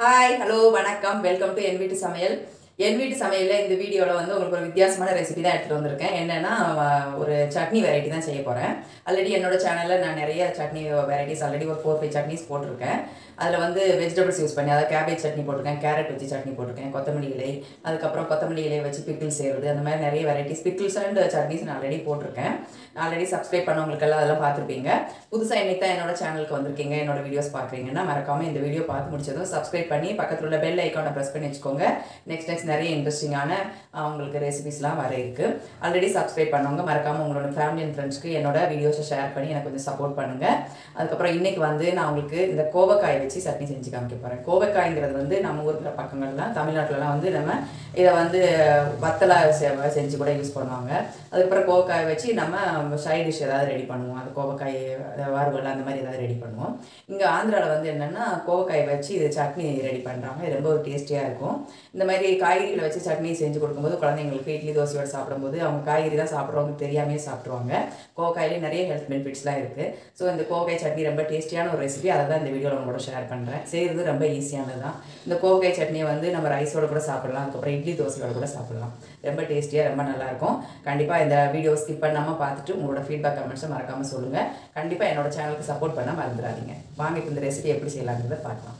hi hello வணக்கம் welcome to En Veettu Samayal என் வீட்டு சமையலில் இந்த வீடியோவில் வந்து உங்களுக்கு ஒரு வித்தியாசமான ரெசிபி தான் எடுத்துகிட்டு வந்திருக்கேன் என்னென்னா ஒரு சட்னி வெரைட்டி தான் செய்ய போகிறேன் ஆல்ரெடி என்னோட சேனலில் நான் நிறைய சட்னி வெரைட்டிஸ் ஆல்ரெடி ஒரு ஃபோர் ஃபைவ் சட்னிஸ் போட்டிருக்கேன் அதில் வந்து வெஜிடபிள்ஸ் யூஸ் பண்ணி அதாவது கேபேஜ் சட்னி போட்டிருக்கேன் கேரட் வச்சு சட்னி போட்டிருக்கேன் கொத்தமல்லி இலை அதுக்கப்புறம் கொத்தமல்லி இலையை வச்சு பிக்கிள் செய்கிறது அந்த மாதிரி நிறைய வெரைட்டிஸ் பிக்கிள்ஸ் அண்ட் சட்னிஸ் நான் ஆல்ரெடி போட்டிருக்கேன் ஆல்ரெடி சப்ஸ்கிரைப் பண்ணவங்களுக்கெல்லாம் அதெல்லாம் பார்த்துருப்பீங்க புதுசாக இன்னைக்கு தான் என்னோட சேனலுக்கு வந்திருக்கீங்க என்னோட வீடியோஸ் பார்க்குறீங்கன்னா மறக்காமல் இந்த வீடியோ பார்த்து முடிச்சதும் சப்ஸ்கிரைப் பண்ணி பக்கத்தில் உள்ள பெல் ஐக்கானை ப்ரெஸ் பண்ணி வச்சுக்கோங்க நெக்ஸ்ட் நெக்ஸ்ட் நிறைய இன்ட்ரெஸ்டிங்கான உங்களுக்கு ரெசிபிஸ்லாம் வர இருக்கு ஆல்ரெடி சப்ஸ்கிரைப் பண்ணவங்க மறக்காமல் உங்களோட ஃபேமிலி அண்ட் ஃப்ரெண்ட்ஸ்க்கு என்னோட வீடியோஸை ஷேர் பண்ணி எனக்கு கொஞ்சம் சப்போர்ட் பண்ணுங்கள் அதுக்கப்புறம் இன்னைக்கு வந்து நான் உங்களுக்கு இந்த கோவக்காய் வச்சு சட்னி செஞ்சு காமிக்க போகிறேன் கோவக்காய்ங்கிறது வந்து நம்ம ஊரில் பக்கங்கள்லாம் தமிழ்நாட்டிலலாம் வந்து நம்ம இதை வந்து வத்தலா செ- செஞ்சு கூட யூஸ் பண்ணுவாங்க அதுக்கப்புறம் கோவக்காய் வச்சு நம்ம சைட் டிஷ் ஏதாவது ரெடி பண்ணுவோம் அது கோவக்காய் அது வறுவல் அந்த மாதிரி ஏதாவது ரெடி பண்ணுவோம் இங்கே ஆந்திராவில் வந்து என்னென்னா கோவக்காய் வச்சு இது சட்னி ரெடி பண்ணுறாங்க இது ரொம்ப ஒரு டேஸ்டியாக இருக்கும் இந்த மாதிரி காய்கறிகளை வச்சு சட்னி செஞ்சு கொடுக்கும்போது குழந்தைங்களுக்கு இட்லி தோசையோட சாப்பிடும்போது அவங்க காய்கறி தான் சாப்பிட்றவங்க தெரியாமே சாப்பிட்ருவாங்க கோவக்காயிலே நிறைய ஹெல்த் பெனிஃபிட்ஸ்லாம் இருக்குது ஸோ இந்த கோவக்காய் சட்னி ரொம்ப டேஸ்டியான ஒரு ரெசிபி அதை தான் இந்த வீடியோவில் உங்களோட ஷேர் பண்ணுறேன் செய்கிறது ரொம்ப ஈஸியானது தான் இந்த கோவக்காய் சட்னியை வந்து நம்ம ரைஸோட கூட சாப்பிடலாம் அதுக்கப்புறம் இட்லி தோசையோட கூட சாப்பிடலாம் ரொம்ப டேஸ்டியாக ரொம்ப நல்லாயிருக்கும் கண்டிப்பாக இந்த வீடியோ ஸ்கிப் பண்ணாமல் பார்த்துட்டு உங்களோட ஃபீட்பேக் கமெண்ட்ஸை மறக்காமல் சொல்லுங்கள் கண்டிப்பாக என்னோட சேனலுக்கு சப்போர்ட் பண்ண மறந்துடாதீங்க வாங்க இப்போ இந்த ரெசிபி எப்படி செய்யலாங்கிறத பார்க்கலாம்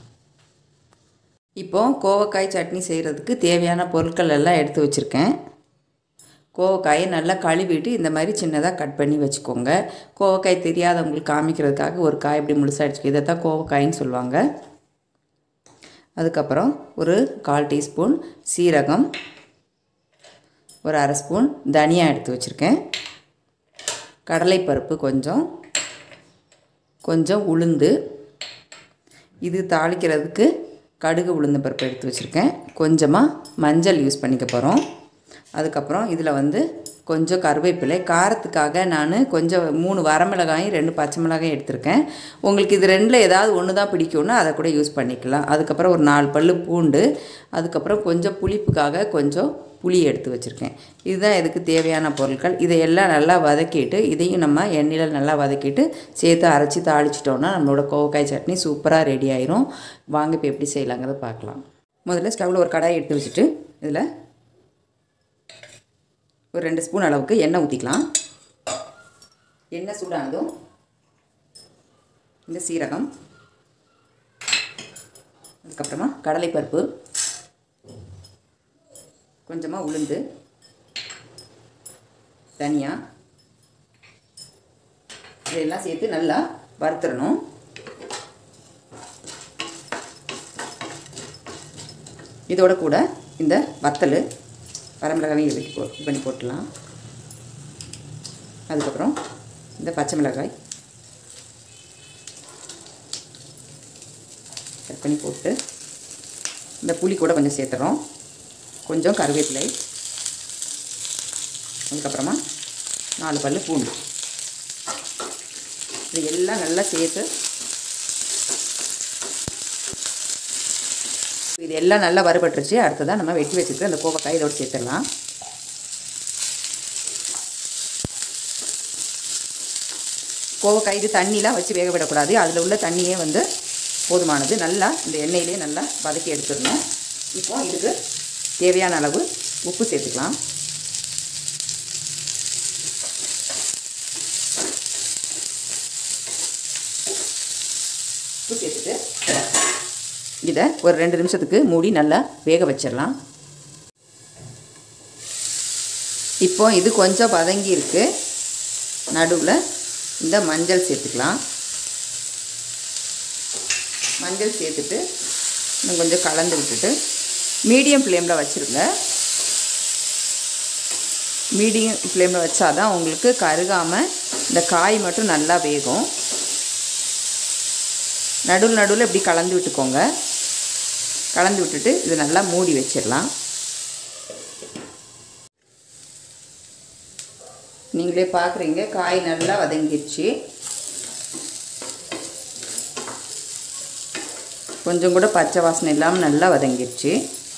இப்போ கோவக்காய் சட்னி செய்கிறதுக்கு தேவையான பொருட்கள் எல்லாம் எடுத்து வச்சுருக்கேன் கோவக்காயை நல்லா கழுவிட்டு இந்த மாதிரி சின்னதாக கட் பண்ணி வச்சுக்கோங்க கோவக்காய் தெரியாதவங்களுக்கு காமிக்கிறதுக்காக ஒரு காய் இப்படி முழுசாக அடிச்சுக்கோ இதை தான் கோவக்காயின்னு சொல்லுவாங்க அதுக்கப்புறம் ஒரு கால் டீஸ்பூன் சீரகம் ஒரு அரை ஸ்பூன் தனியா எடுத்து வச்சுருக்கேன் கடலைப்பருப்பு கொஞ்சம் கொஞ்சம் உளுந்து இது தாளிக்கிறதுக்கு கடுகு உளுந்து பருப்பு எடுத்து வச்சுருக்கேன் கொஞ்சமாக மஞ்சள் யூஸ் பண்ணிக்க போகிறோம் அதுக்கப்புறம் இதில் வந்து கொஞ்சம் கருவேப்பிலை காரத்துக்காக நான் கொஞ்சம் மூணு வரமிளகாயும் ரெண்டு பச்சை மிளகாயும் எடுத்திருக்கேன் உங்களுக்கு இது ரெண்டில் ஏதாவது ஒன்று தான் பிடிக்கும்னா அதை கூட யூஸ் பண்ணிக்கலாம் அதுக்கப்புறம் ஒரு நாலு பல்லு பூண்டு அதுக்கப்புறம் கொஞ்சம் புளிப்புக்காக கொஞ்சம் புளி எடுத்து வச்சுருக்கேன் இதுதான் இதுக்கு தேவையான பொருட்கள் இதை எல்லாம் நல்லா வதக்கிட்டு இதையும் நம்ம எண்ணெயில் நல்லா வதக்கிட்டு சேர்த்து அரைச்சி தாளிச்சிட்டோம்னா நம்மளோட கோவக்காய் சட்னி சூப்பராக ரெடி ஆயிரும் வாங்க இப்போ எப்படி செய்யலாங்கிறத பார்க்கலாம் முதல்ல ஸ்டவ்வில் ஒரு கடாய் எடுத்து வச்சுட்டு இதில் ஒரு ரெண்டு ஸ்பூன் அளவுக்கு எண்ணெய் ஊற்றிக்கலாம் எண்ணெய் சூடானதும் இந்த சீரகம் அதுக்கப்புறமா கடலைப்பருப்பு கொஞ்சமாக உளுந்து தனியா இதெல்லாம் சேர்த்து நல்லா வறுத்துடணும் இதோட கூட இந்த வத்தல் வரமிளகாயும் வெட்டி போ இது பண்ணி போட்டுடலாம் அதுக்கப்புறம் இந்த பச்சை மிளகாய் கட் பண்ணி போட்டு இந்த புளி கூட கொஞ்சம் சேர்த்துறோம் கொஞ்சம் கருவேப்பிலை அதுக்கப்புறமா நாலு பல்லு பூண்டு இது எல்லாம் நல்லா சேர்த்து இது எல்லாம் நல்லா வறுபட்டுருச்சு அடுத்ததான் நம்ம வெட்டி வச்சுட்டு அந்த கோவக்காய் இதோடு சேர்த்துடலாம் கோவக்காய் இது தண்ணிலாம் வச்சு வேக விடக்கூடாது அதில் உள்ள தண்ணியே வந்து போதுமானது நல்லா இந்த எண்ணெயிலே நல்லா வதக்கி எடுத்துடணும் இப்போ இதுக்கு தேவையான அளவு உப்பு சேர்த்துக்கலாம் உப்பு சேர்த்துட்டு இதை ஒரு ரெண்டு நிமிஷத்துக்கு மூடி நல்லா வேக வச்சிடலாம் இப்போ இது கொஞ்சம் வதங்கி இருக்கு நடுவில் இந்த மஞ்சள் சேர்த்துக்கலாம் மஞ்சள் சேர்த்துட்டு இன்னும் கொஞ்சம் கலந்து விட்டுட்டு மீடியம் ஃப்ளேமில் வச்சுருங்க மீடியம் ஃப்ளேமில் வச்சாதான் உங்களுக்கு கருகாமல் இந்த காய் மட்டும் நல்லா வேகும் நடுவில் நடுவில் இப்படி கலந்து விட்டுக்கோங்க கலந்து விட்டுட்டு இது நல்லா மூடி வச்சிடலாம் நீங்களே பார்க்குறீங்க காய் நல்லா வதங்கிடுச்சு கொஞ்சம் கூட பச்சை வாசனை இல்லாமல் நல்லா வதங்கிடுச்சு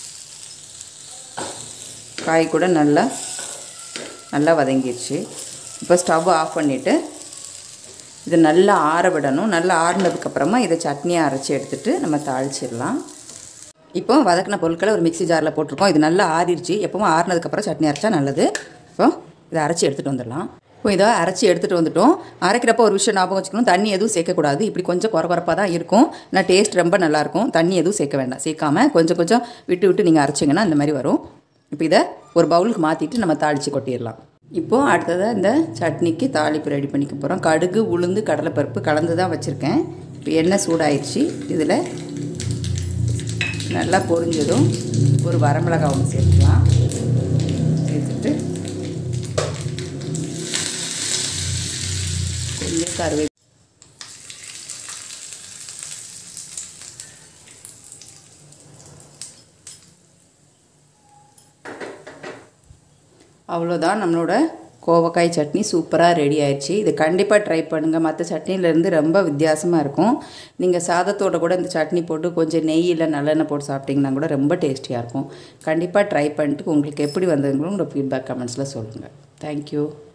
காய் கூட நல்லா நல்லா வதங்கிடுச்சு இப்போ ஸ்டவ் ஆஃப் பண்ணிவிட்டு இது நல்லா ஆற விடணும் நல்லா ஆறுனதுக்கப்புறமா இதை சட்னியை அரைச்சி எடுத்துகிட்டு நம்ம தாளிச்சிடலாம் இப்போ வதக்கின பொருட்களை ஒரு மிக்ஸி ஜாரில் போட்டிருக்கோம் இது நல்லா ஆறிடுச்சு எப்பவும் ஆறினதுக்கப்புறம் சட்னி அரைச்சா நல்லது இப்போ இதை அரைச்சி எடுத்துகிட்டு வந்துடலாம் இப்போ இதை அரைச்சி எடுத்துகிட்டு வந்துட்டோம் அரைக்கிறப்ப ஒரு விஷயம் ஞாபகம் வச்சுக்கணும் தண்ணி எதுவும் சேர்க்கக்கூடாது இப்படி கொஞ்சம் குறை குறைப்பாக தான் இருக்கும் ஆனால் டேஸ்ட் ரொம்ப நல்லாயிருக்கும் தண்ணி எதுவும் சேர்க்க வேண்டாம் சேர்க்காம கொஞ்சம் கொஞ்சம் விட்டு விட்டு நீங்கள் அரைச்சிங்கன்னா இந்த மாதிரி வரும் இப்போ இதை ஒரு பவுலுக்கு மாற்றிட்டு நம்ம தாளித்து கொட்டிடலாம் இப்போது அடுத்ததாக இந்த சட்னிக்கு தாளிப்பு ரெடி பண்ணிக்க போகிறோம் கடுகு உளுந்து கடலைப்பருப்பு கலந்து தான் வச்சுருக்கேன் இப்போ எண்ணெய் சூடாயிடுச்சு இதில் நல்லா பொரிஞ்சதும் ஒரு வரமிளகாய் ஒன்று சேர்த்துக்கலாம் சேர்த்துட்டு கொஞ்சம் கருவே அவ்வளோதான் நம்மளோட கோவக்காய் சட்னி சூப்பராக ரெடி ஆயிடுச்சு இது கண்டிப்பாக ட்ரை பண்ணுங்கள் மற்ற சட்னிலேருந்து ரொம்ப வித்தியாசமாக இருக்கும் நீங்கள் சாதத்தோட கூட இந்த சட்னி போட்டு கொஞ்சம் நெய் இல்லை நல்லெண்ணெய் போட்டு சாப்பிட்டிங்கன்னா கூட ரொம்ப டேஸ்டியாக இருக்கும் கண்டிப்பாக ட்ரை பண்ணிட்டு உங்களுக்கு எப்படி வந்ததுங்களும் உங்களோட ஃபீட்பேக் கமெண்ட்ஸில் சொல்லுங்கள் தேங்க்யூ